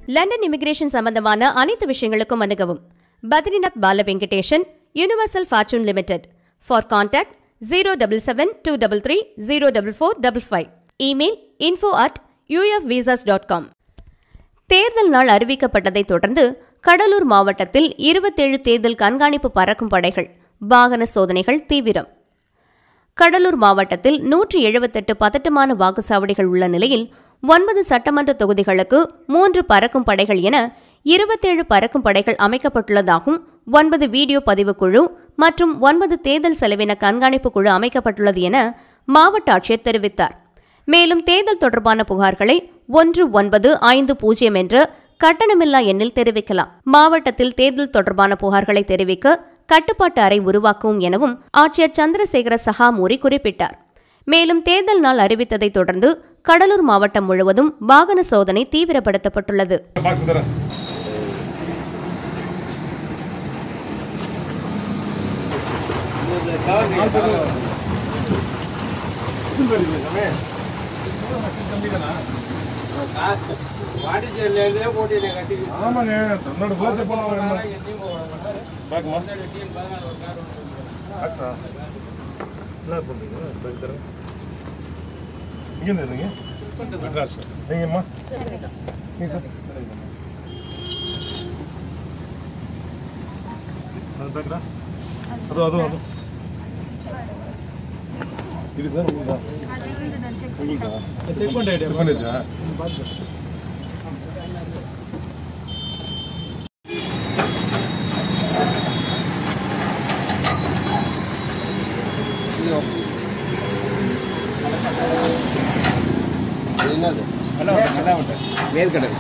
London immigration சம்பந்தமான அனைத்து விஷயங்களுக்கும் அணுகவும் Badrinath Bala Venkatesan universal fortune limited for contact zero double seven two double three zero double four double five email info at UF visas dot com தேர்தல் நாள் அறிவிக்கப்பட்டதைத் தொடர்ந்து கடலூர் மாவட்டத்தில் இருபத்தேழு தேர்தல் கண்காணிப்பு பறக்கும் படைகள் வாகன சோதனைகள் தீவிரம் கடலூர் மாவட்டத்தில் நூற்றி எழுபத்தெட்டு பதட்டமான வாக்குச்சாவடிகள் உள்ள நிலையில் ஒன்பது சட்டமன்ற தொகுதிகளுக்கு மூன்று பறக்கும் படைகள் என இருபத்தேழு பறக்கும் படைகள் அமைக்கப்பட்டுள்ளதாகவும் ஒன்பது வீடியோ பதிவு குழு மற்றும் ஒன்பது தேர்தல் செலவின கண்காணிப்பு குழு அமைக்கப்பட்டுள்ளது என மாவட்ட ஆட்சியர் தெரிவித்தார் மேலும் தேர்தல் தொடர்பான புகார்களை ஒன்று ஒன்பது ஐந்து பூஜ்ஜியம் என்ற கட்டணமில்லா எண்ணில் தெரிவிக்கலாம் மாவட்டத்தில் தேர்தல் தொடர்பான புகார்களை தெரிவிக்க கட்டுப்பாட்டு அறை உருவாக்கும் எனவும் ஆட்சியர் சந்திரசேகர சகாமூரி குறிப்பிட்டார் மேலும் தேர்தல் நாள் அறிவித்ததைத் தொடர்ந்து கடலூர் மாவட்டம் முழுவதும் வாகன சோதனை தீவிரப்படுத்தப்பட்டுள்ளது பாக்ஸ் தரேன் வாடிக்கையிலே போட்டு கட்டி ஆமாங்க தன்னோட பிள்ளை போன பாக்குமா ஆக்டா என்ன பண்றீங்க பேக் தரேன் இங்க இருந்து இருந்தீங்க மெட்ராஸ் நீங்கம்மா நீங்க சார் அது பேக்கடா அது அது அது இது சார் உங்களுதா உங்களுதா செக் பண்ணியாச்சா என்னது வேர்க்கடல்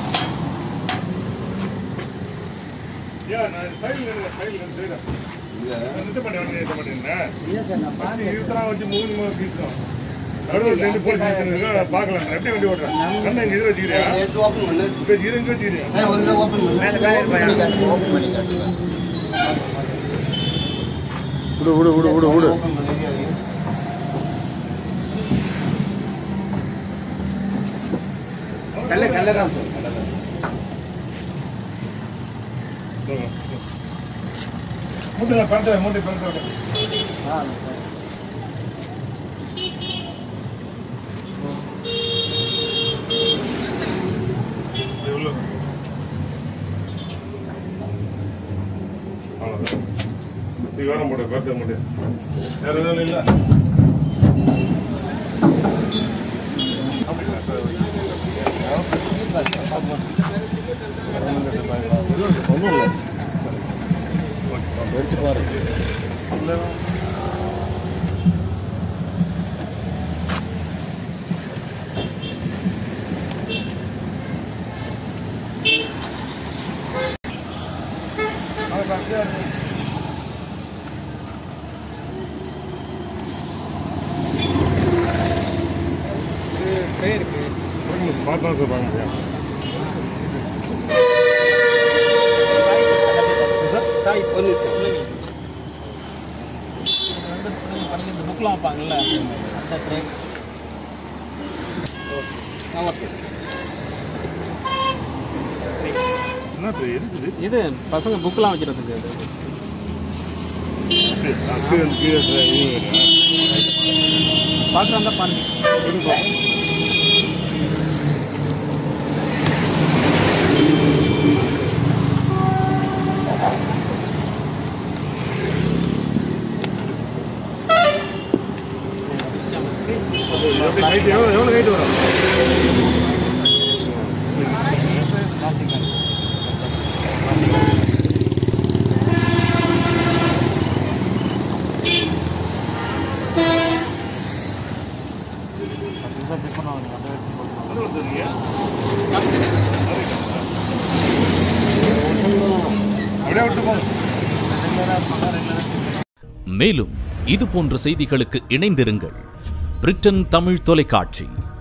ஏன் நான் சைடில் சைடில் சைடில் நிறுத்த மாட்டேன் நிறுத்த மாட்டேன் வச்சு இருபத்தலாம் வச்சு மூணு மூணு பீஸும் நடுவில் ரெண்டு போலீஸ் நிறுத்தினதுக்கு பார்க்கலாம் எப்படி வண்டி ஓட்டுறேன் கண்ணை இங்கே இது வச்சுக்கிறியா எடுத்து ஓப்பன் பண்ணு இப்போ இது இங்கே வச்சுக்கிறியா ஏய், ஒரு தடவை ஓப்பன் பண்ணு ஓப்பன் பண்ணி காட்டு ஓப்பன் பண்ணி காட்டு விடு விடு விடு விடு விடு ஓப்பன் பண்ணி கல்ல கல்ல தான் மூட்டை பணத்தை மூட்டை பணத்தை எவ்வளோ அவ்வளோதான் இது வேணும் போட பணத்தை மூட்டை வேறு எதுவும் இல்லை ஒன்றும் இல்லை எடுத்து பாரு பார்த்தா சார் வாங்க முடியும் ஒரு நிமிஷம் புக்லாம் வைப்பாங்கல்ல அந்த ட்ரே ஆ ஓகே என்ன சார் இருக்குது இது பசங்க புக்லாம் வைக்கிறதுக்கு அது அக்கு கீழே சார் இது வேறு பார்க்குறதா பாருங்க ஹைட் எவ்வளோ எவ்வளோ ஹைட் வரும் அப்படியே விட்டு போங்க மேலும் இது போன்ற செய்திகளுக்கு இணைந்திருங்கள் பிரிட்டன் தமிழ் தொலைக்காட்சி